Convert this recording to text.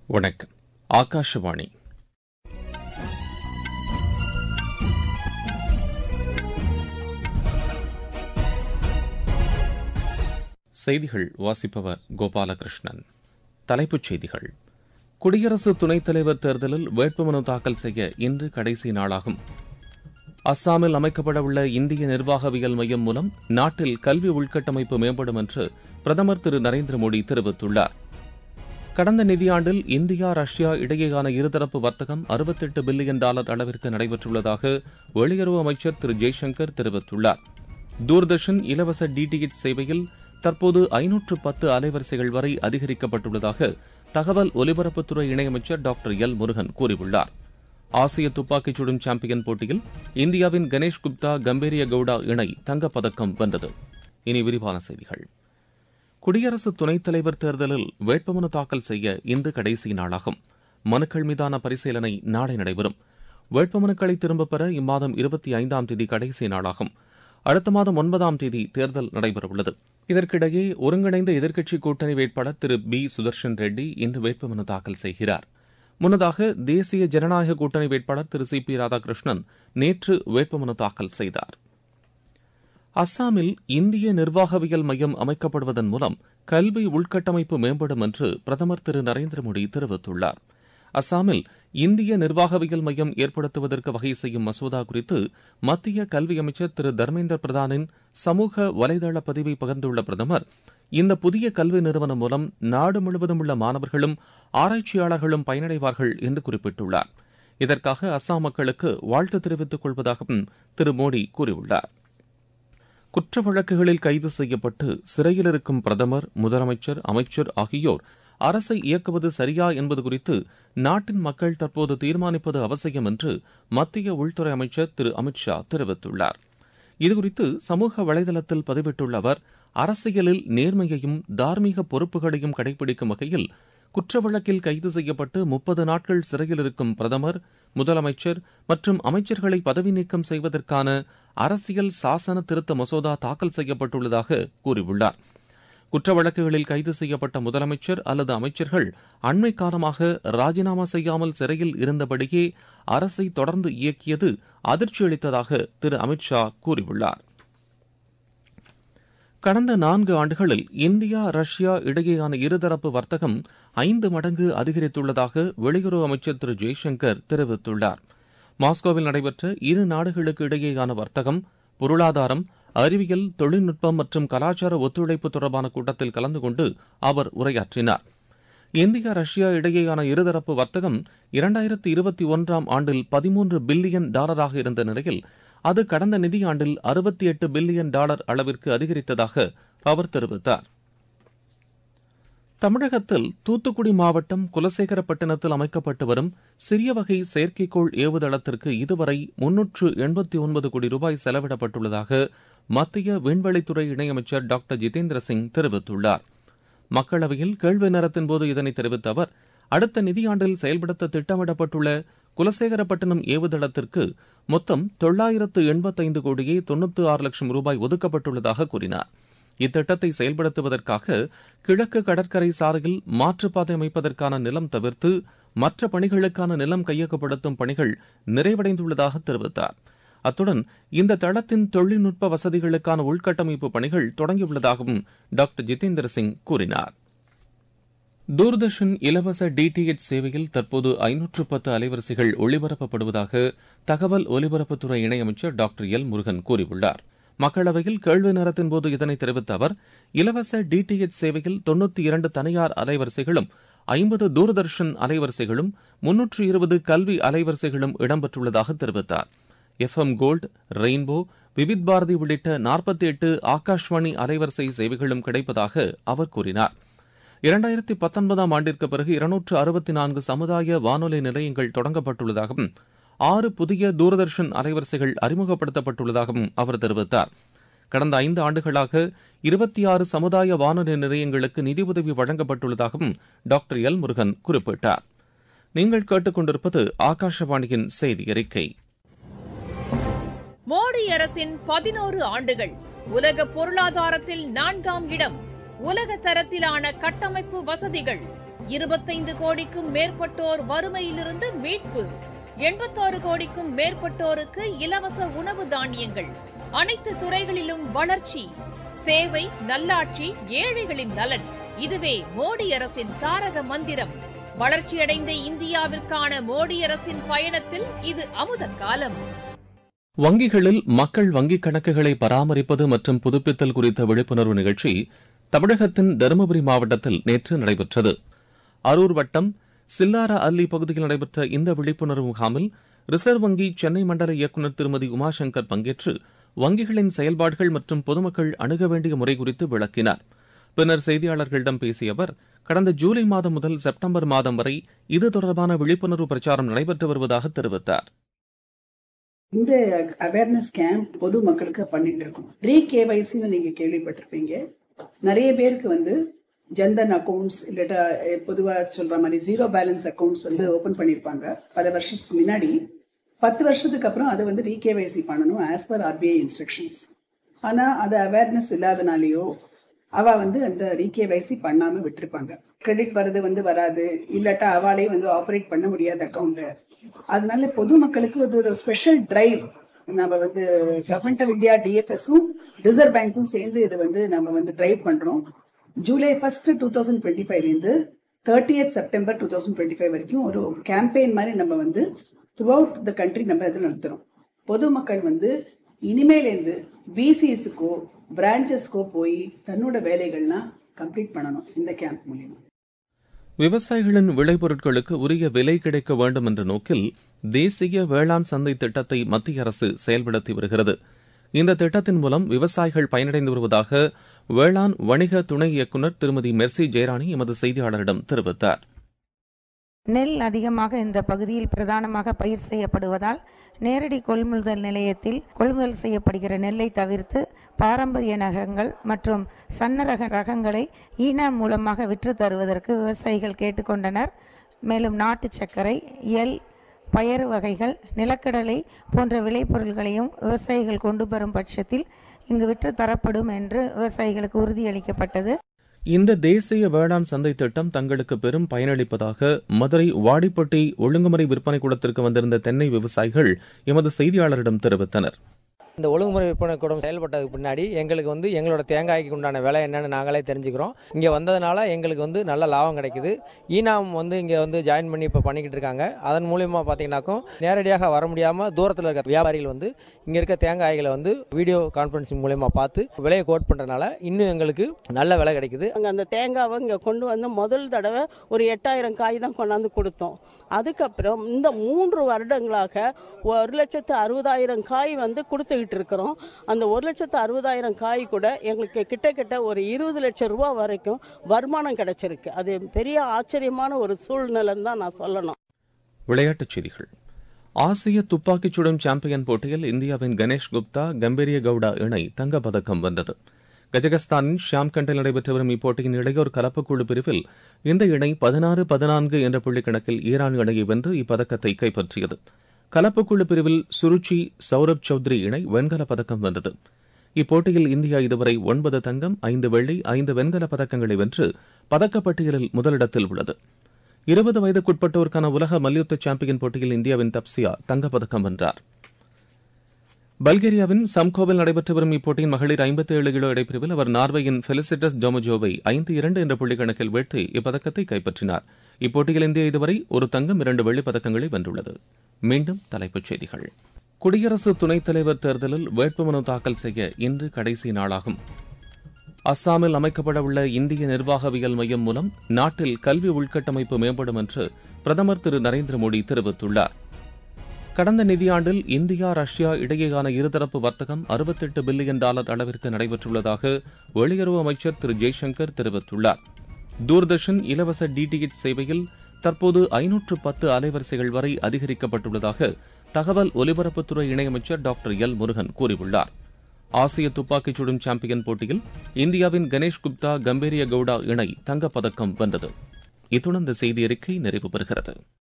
வணக்கம் ஆகாஷவாணி செய்திகள் வாசிப்பவர் கோபாலகிருஷ்ணன் தலைப்புச் செய்திகள் குடியரசு துணைத் தலைவர் தேர்தலில் வேட்புமனு தாக்கல் செய்ய இன்று கடைசி நாளாகும் அஸ்ஸாமில் அமைக்கப்படவுள்ள இந்திய நிர்வாகவியல் மையம் மூலம் நாட்டில் கல்வி உள்கட்டமைப்பு மேம்படும் என்று பிரதமர் திரு நரேந்திர மோடி தெரிவித்துள்ளார் கடந்த நிதியாண்டில் இந்தியா ரஷ்யா இடையேயான இருதரப்பு வர்த்தகம் அறுபத்தெட்டு பில்லியன் டாலர் அளவிற்கு நடைபெற்றுள்ளதாக வெளியுறவு அமைச்சர் திரு ஜெய்சங்கர் தெரிவித்துள்ளார் தூர்தர்ஷன் இலவச டிடிஎச் சேவையில் தற்போது ஐநூற்று பத்து அலைவரிசைகள் வரை அதிகரிக்கப்பட்டுள்ளதாக தகவல் ஒலிபரப்புத்துறை இணையமைச்சர் டாக்டர் எல் முருகன் கூறியுள்ளார் ஆசிய துப்பாக்கிச் சுடும் சாம்பியன் போட்டியில் இந்தியாவின் கணேஷ் குப்தா கம்பீரிய கவுடா இணை தங்கப்பதக்கம் வென்றது இனி விரிவான செய்திகள் குடியரசு துணைத் தலைவர் தேர்தலில் வேட்புமனு தாக்கல் செய்ய இன்று கடைசி நாளாகும் மனுக்கள் மீதான பரிசீலனை நாளை நடைபெறும் வேட்புமனுக்களை திரும்பப் பெற இம்மாதம் இருபத்தி ஐந்தாம் தேதி கடைசி நாளாகும் அடுத்த மாதம் ஒன்பதாம் தேதி தேர்தல் நடைபெறவுள்ளது இதற்கிடையே ஒருங்கிணைந்த எதிர்க்கட்சி கூட்டணி வேட்பாளர் திரு பி சுதர்ஷன் ரெட்டி இன்று வேட்புமனு தாக்கல் செய்கிறார் முன்னதாக தேசிய ஜனநாயக கூட்டணி வேட்பாளர் திரு சி பி ராதாகிருஷ்ணன் நேற்று வேட்புமனு தாக்கல் செய்தார் அஸ்ஸாமில் இந்திய நிர்வாகவியல் மையம் அமைக்கப்படுவதன் மூலம் கல்வி உள்கட்டமைப்பு மேம்படும் என்று பிரதமர் திரு நரேந்திர மோடி தெரிவித்துள்ளார் அஸ்ஸாமில் இந்திய நிர்வாகவியல் மையம் ஏற்படுத்துவதற்கு வகை செய்யும் மசோதா குறித்து மத்திய கல்வி அமைச்சர் திரு தர்மேந்திர பிரதானின் சமூக வலைதள பதிவை பகிர்ந்துள்ள பிரதமர் இந்த புதிய கல்வி நிறுவனம் மூலம் நாடு முழுவதும் உள்ள மாணவர்களும் ஆராய்ச்சியாளர்களும் பயனடைவார்கள் என்று குறிப்பிட்டுள்ளார் இதற்காக அஸ்ஸாம் மக்களுக்கு வாழ்த்து தெரிவித்துக் கொள்வதாகவும் திரு மோடி கூறியுள்ளார் குற்ற வழக்குகளில் கைது செய்யப்பட்டு சிறையில் இருக்கும் பிரதமர் முதலமைச்சர் அமைச்சர் ஆகியோர் அரசை இயக்குவது சரியா என்பது குறித்து நாட்டின் மக்கள் தற்போது தீர்மானிப்பது அவசியம் என்று மத்திய உள்துறை அமைச்சர் திரு அமித் ஷா தெரிவித்துள்ளார் இதுகுறித்து சமூக வலைதளத்தில் பதிவிட்டுள்ள அவர் அரசியலில் நேர்மையையும் தார்மீக பொறுப்புகளையும் கடைபிடிக்கும் வகையில் குற்ற வழக்கில் கைது செய்யப்பட்டு முப்பது நாட்கள் சிறையில் இருக்கும் பிரதமர் முதலமைச்சர் மற்றும் அமைச்சர்களை பதவி நீக்கம் செய்வதற்கான அரசியல் சாசன திருத்த மசோதா தாக்கல் செய்யப்பட்டுள்ளதாக கூறியுள்ளார் குற்ற வழக்குகளில் கைது செய்யப்பட்ட முதலமைச்சர் அல்லது அமைச்சர்கள் அண்மை காலமாக ராஜினாமா செய்யாமல் சிறையில் இருந்தபடியே அரசை தொடர்ந்து இயக்கியது அதிர்ச்சியளித்ததாக திரு அமித் ஷா கூறியுள்ளார் கடந்த நான்கு ஆண்டுகளில் இந்தியா ரஷ்யா இடையேயான இருதரப்பு வர்த்தகம் ஐந்து மடங்கு அதிகரித்துள்ளதாக வெளியுறவு அமைச்சர் திரு ஜெய்சங்கர் தெரிவித்துள்ளார் மாஸ்கோவில் நடைபெற்ற இரு நாடுகளுக்கு இடையேயான வர்த்தகம் பொருளாதாரம் அறிவியல் தொழில்நுட்பம் மற்றும் கலாச்சார ஒத்துழைப்பு தொடர்பான கூட்டத்தில் கலந்து கொண்டு அவர் உரையாற்றினார் இந்தியா ரஷ்யா இடையேயான இருதரப்பு வர்த்தகம் இரண்டாயிரத்தி இருபத்தி ஒன்றாம் ஆண்டில் பதிமூன்று பில்லியன் டாலராக இருந்த நிலையில் அது கடந்த நிதியாண்டில் அறுபத்தி எட்டு பில்லியன் டாலர் அளவிற்கு அதிகரித்ததாக அவர் தெரிவித்தார் தமிழகத்தில் தூத்துக்குடி மாவட்டம் குலசேகரப்பட்டினத்தில் அமைக்கப்பட்டு வரும் சிறிய வகை செயற்கைக்கோள் ஏவுதளத்திற்கு இதுவரை முன்னூற்று எண்பத்தி ஒன்பது கோடி ரூபாய் செலவிடப்பட்டுள்ளதாக மத்திய விண்வெளித்துறை இணையமைச்சர் டாக்டர் ஜிதேந்திர சிங் தெரிவித்துள்ளார் மக்களவையில் கேள்வி நேரத்தின்போது இதனை தெரிவித்த அவர் அடுத்த நிதியாண்டில் செயல்படுத்த திட்டமிடப்பட்டுள்ள குலசேகரப்பட்டினம் ஏவுதளத்திற்கு மொத்தம் தொள்ளாயிரத்து எண்பத்தைந்து கோடியே தொன்னூத்தி ஆறு லட்சம் ரூபாய் ஒதுக்கப்பட்டுள்ளதாக கூறினார் இத்திட்டத்தை செயல்படுத்துவதற்காக கிழக்கு கடற்கரை சாலையில் மாற்றுப்பாதை அமைப்பதற்கான நிலம் தவிர்த்து மற்ற பணிகளுக்கான நிலம் கையகப்படுத்தும் பணிகள் நிறைவடைந்துள்ளதாக தெரிவித்தார் அத்துடன் இந்த தளத்தின் தொழில்நுட்ப வசதிகளுக்கான உள்கட்டமைப்பு பணிகள் தொடங்கியுள்ளதாகவும் டாக்டர் ஜிதேந்திர சிங் கூறினார் தூர்தர்ஷன் இலவச டிடிஎச் சேவையில் தற்போது ஐநூற்று பத்து அலைவரிசைகள் ஒளிபரப்பப்படுவதாக தகவல் ஒலிபரப்புத்துறை இணையமைச்சர் டாக்டர் எல் முருகன் கூறியுள்ளார் மக்களவையில் கேள்வி நேரத்தின்போது இதனை தெரிவித்த அவர் இலவச டிடிஎச் சேவையில் தொன்னூத்தி இரண்டு தனியார் அலைவரிசைகளும் ஐம்பது தூர்தர்ஷன் அலைவரிசைகளும் முன்னூற்று இருபது கல்வி அலைவரிசைகளும் இடம்பெற்றுள்ளதாக தெரிவித்தார் F M gold rainbow Vividh Bharati உள்ளிட்ட நாற்பத்தி எட்டு ஆகாஷ்வாணி அலைவரிசை சேவைகளும் கிடைப்பதாக அவர் கூறினார் இரண்டாயிரத்தி பத்தொன்பதாம் ஆண்டிற்கு பிறகு இருநூற்று அறுபத்தி நான்கு சமுதாய வானொலி நிலையங்கள் தொடங்கப்பட்டுள்ளதாகவும் ஆறு புதிய தூர்தர்ஷன் அலைவரிசைகள் அறிமுகப்படுத்தப்பட்டுள்ளதாகவும் அவர் தெரிவித்தார் கடந்த ஐந்து ஆண்டுகளாக இருபத்தி ஆறு சமுதாய வானொலி நிலையங்களுக்கு நிதியுதவி வழங்கப்பட்டுள்ளதாகவும் டாக்டர் எல் முருகன் குறிப்பிட்டார் நீங்கள் கேட்டுக்கொண்டிருப்பது ஆகாஷவாணியின் செய்தி அறிக்கை மோடி அரசின் பதினோரு ஆண்டுகள் உலக பொருளாதாரத்தில் நான்காம் இடம் உலக தரத்திலான கட்டமைப்பு வசதிகள் இருபத்தைந்து கோடிக்கும் மேற்பட்டோர் வறுமையிலிருந்து மீட்பு எண்பத்தாறு கோடிக்கும் மேற்பட்டோருக்கு இலவச உணவு தானியங்கள் அனைத்து துறைகளிலும் வளர்ச்சி சேவை நல்லாட்சி ஏழைகளின் நலன் இதுவே மோடி அரசின் தாரக மந்திரம் வளர்ச்சியடைந்த இந்தியாவிற்கான மோடி அரசின் பயணத்தில் இது அமுத காலம் வங்கிகளில் மக்கள் வங்கிக் கணக்குகளை பராமரிப்பது மற்றும் புதுப்பித்தல் குறித்த விழிப்புணர்வு நிகழ்ச்சி தமிழகத்தின் தருமபுரி மாவட்டத்தில் நேற்று நடைபெற்றது அரூர் வட்டம் சில்லாரா அல்லி பகுதியில் நடைபெற்ற இந்த விழிப்புணர்வு முகாமில் ரிசர்வ் வங்கி சென்னை மண்டல இயக்குநர் திருமதி உமாசங்கர் பங்கேற்று வங்கிகளின் செயல்பாடுகள் மற்றும் பொதுமக்கள் அணுக வேண்டிய முறை குறித்து விளக்கினார் பின்னர் செய்தியாளர்களிடம் பேசிய அவர் கடந்த ஜூலை மாதம் முதல் செப்டம்பர் மாதம் வரை இது தொடர்பான விழிப்புணர்வு பிரச்சாரம் நடைபெற்று வருவதாக தெரிவித்தார் இந்த அவேர்னஸ் கேம்ப் பொது மக்களுக்கு பண்ணிட்டு இருக்கோம் ரீ கேவைசின்னு நீங்க கேள்விப்பட்டிருப்பீங்க நிறைய பேருக்கு வந்து ஜன்தன் அக்கௌண்ட்ஸ் இல்லாட்டா பொதுவா சொல்ற மாதிரி ஜீரோ பேலன்ஸ் அக்கௌண்ட்ஸ் வந்து ஓபன் பண்ணிருப்பாங்க பல வருஷத்துக்கு முன்னாடி பத்து வருஷத்துக்கு அப்புறம் அதை வந்து ரீகேவைசி பண்ணணும் ஆஸ் பர் ஆர்பிஐ இன்ஸ்ட்ரக்ஷன்ஸ் ஆனா அது அவேர்னஸ் இல்லாதனாலேயோ அவ வந்து அந்த ரீகேவைசி பண்ணாம விட்டுருப்பாங்க கிரெடிட் வர்றது வந்து வராது இல்லாட்டா அவளே வந்து ஆப்ரேட் பண்ண முடியாத அக்கௌண்ட் அதனால பொதுமக்களுக்கு அது ஒரு ஸ்பெஷல் டிரைவ் நம்ம வந்து கவர்மெண்ட் ஆஃப் இந்தியா டிஎஃப்எஸும் ரிசர்வ் பேங்க்கும் சேர்ந்து இது வந்து நம்ம வந்து டிரைவ் பண்றோம் July first two thousand twenty ஃபைவ்லேருந்து thirtieth September two thousand twenty five வரைக்கும் ஒரு கேம்பெயின் மாதிரி நம்ம வந்து த்ரூ அவுட் த கண்ட்ரி நம்ம இதில் நடத்துகிறோம் பொதுமக்கள் வந்து இனிமேலேருந்து பிசிஎஸ்க்கோ பிரான்ச்சஸ்க்கோ போய் தன்னோட வேலைகள்லாம் கம்ப்ளீட் பண்ணணும் இந்த கேம்ப் மூலியமா விவசாயிகளின் விளைபொருட்களுக்கு உரிய விலை கிடைக்க வேண்டும் என்ற நோக்கில் தேசிய வேளாண் சந்தை திட்டத்தை மத்திய அரசு செயல்படுத்தி வருகிறது இந்த திட்டத்தின் மூலம் விவசாயிகள் பயனடைந்து வருவதாக வேளாண் வணிக துணை இயக்குநர் திருமதி மெர்சி ஜெயராணி எமது செய்தியாளரிடம் தெரிவித்தார் நெல் அதிகமாக இந்த பகுதியில் பிரதானமாக பயிர் செய்யப்படுவதால் நேரடி கொள்முதல் நிலையத்தில் கொள்முதல் செய்யப்படுகிற நெல்லை தவிர்த்து பாரம்பரிய நகங்கள் மற்றும் சன்னரக ரகங்களை ஈனா மூலமாக விற்று தருவதற்கு விவசாயிகள் கேட்டுக்கொண்டனர் மேலும் நாட்டு சர்க்கரை எல் பயறு வகைகள் நிலக்கடலை போன்ற விளைபொருள்களையும் விவசாயிகள் கொண்டு வரும் பட்சத்தில் இங்கு விற்று தரப்படும் என்று விவசாயிகளுக்கு உறுதியளிக்கப்பட்டது இந்த தேசிய வேளாண் சந்தை திட்டம் தங்களுக்கு பெரும் பயனளிப்பதாக மதுரை வாடிப்பட்டி ஒழுங்குமுறை விற்பனை கூடத்திற்கு வந்திருந்த தென்னை விவசாயிகள் எமது செய்தியாளரிடம் தெரிவித்தனர் இந்த ஒழுங்குமுறை விற்பனை கூடம் செயல்பட்டதுக்கு பின்னாடி எங்களுக்கு வந்து எங்களோட தேங்காய்க்கு உண்டான விலை என்னன்னு நாங்களே தெரிஞ்சுக்கிறோம் இங்கே வந்ததுனால எங்களுக்கு வந்து நல்ல லாபம் கிடைக்குது ஈனாம் வந்து இங்கே வந்து ஜாயின் பண்ணி இப்போ பண்ணிக்கிட்டு இருக்காங்க அதன் மூலியமாக பார்த்தீங்கன்னாக்கும் நேரடியாக வர முடியாமல் தூரத்தில் இருக்க வியாபாரிகள் வந்து இங்கே இருக்க தேங்காய்களை வந்து வீடியோ கான்ஃபரன்சிங் மூலியமாக பார்த்து விலையை கோட் பண்ணுறதுனால இன்னும் எங்களுக்கு நல்ல விலை கிடைக்குது அங்கே அந்த தேங்காவை இங்கே கொண்டு வந்து முதல் தடவை ஒரு எட்டாயிரம் காய் தான் கொண்டாந்து கொடுத்தோம் அதுக்கப்புறம் இந்த மூன்று வருடங்களாக ஒரு லட்சத்து அறுபதாயிரம் காய் வந்து கொடுத்துக்கிட்டு இருக்கிறோம் அந்த ஒரு லட்சத்து அறுபதாயிரம் காய் கூட எங்களுக்கு கிட்டத்தட்ட ஒரு இருபது லட்சம் ரூபா வரைக்கும் வருமானம் கிடைச்சிருக்கு அது பெரிய ஆச்சரியமான ஒரு சூழ்நிலைன்னு தான் நான் சொல்லணும் விளையாட்டுச் செய்திகள் ஆசிய துப்பாக்கிச் சுடும் சாம்பியன் போட்டியில் இந்தியாவின் கணேஷ் குப்தா கம்பீரிய கவுடா இணை தங்கப்பதக்கம் வென்றது கஜகஸ்தானின் ஷியாம்கண்டில் நடைபெற்று வரும் இப்போட்டியின் இளையோர் கலப்புக்குழு பிரிவில் இந்த இணை பதினாறு பதினான்கு என்ற புள்ளி கணக்கில் ஈரான் இணையை வென்று இப்பதக்கத்தை கைப்பற்றியது கலப்புக்குழு பிரிவில் சுருச்சி சௌரப் சௌத்ரி இணை வெண்கலப் பதக்கம் வென்றது இப்போட்டியில் இந்தியா இதுவரை ஒன்பது தங்கம் ஐந்து வெள்ளி ஐந்து வெண்கலப் பதக்கங்களை வென்று பதக்கப்பட்டியலில் முதலிடத்தில் உள்ளது இருபது வயதுக்குட்பட்டோருக்கான உலக மல்யுத்த சாம்பியன் போட்டியில் இந்தியாவின் தப்சியா தங்கப்பதக்கம் வென்றார் பல்கேரியாவின் சம்கோவில் நடைபெற்று வரும் இப்போட்டியின் மகளிர் ஐம்பத்தி ஏழு கிலோ இடைப்பிரிவில் அவர் நார்வேயின் பெலிசிட்டஸ் டொமஜோவை ஐந்து இரண்டு என்ற புள்ளி கணக்கில் வீழ்த்தி இப்பதக்கத்தை கைப்பற்றினார் இப்போட்டியில் இந்தியா இதுவரை ஒரு தங்கம் இரண்டு வெள்ளிப் பதக்கங்களை வென்றுள்ளது மீண்டும் தலைப்புச் செய்திகள் குடியரசு துணைத் தலைவர் தேர்தலில் வேட்புமனு தாக்கல் செய்ய இன்று கடைசி நாளாகும் அஸ்ஸாமில் அமைக்கப்படவுள்ள இந்திய நிர்வாகவியல் மையம் மூலம் நாட்டில் கல்வி உள்கட்டமைப்பு மேம்படும் என்று பிரதமர் திரு நரேந்திர மோடி தெரிவித்துள்ளார் கடந்த நிதியாண்டில் இந்தியா ரஷ்யா இடையேயான இருதரப்பு வர்த்தகம் அறுபத்தெட்டு பில்லியன் டாலர் அளவிற்கு நடைபெற்றுள்ளதாக வெளியுறவு அமைச்சர் திரு ஜெய்சங்கர் தெரிவித்துள்ளார் தூர்தர்ஷன் இலவச டிடிஎச் சேவையில் தற்போது ஐநூற்று பத்து அலைவரிசைகள் வரை அதிகரிக்கப்பட்டுள்ளதாக தகவல் ஒலிபரப்புத்துறை இணையமைச்சர் டாக்டர் எல் முருகன் கூறியுள்ளார் ஆசிய துப்பாக்கிச் சுடும் சாம்பியன் போட்டியில் இந்தியாவின் கணேஷ் குப்தா கம்பீரிய கவுடா இணை தங்கப்பதக்கம் வென்றது இத்துடன் இந்த செய்தி அறிக்கை நிறைவு பெறுகிறது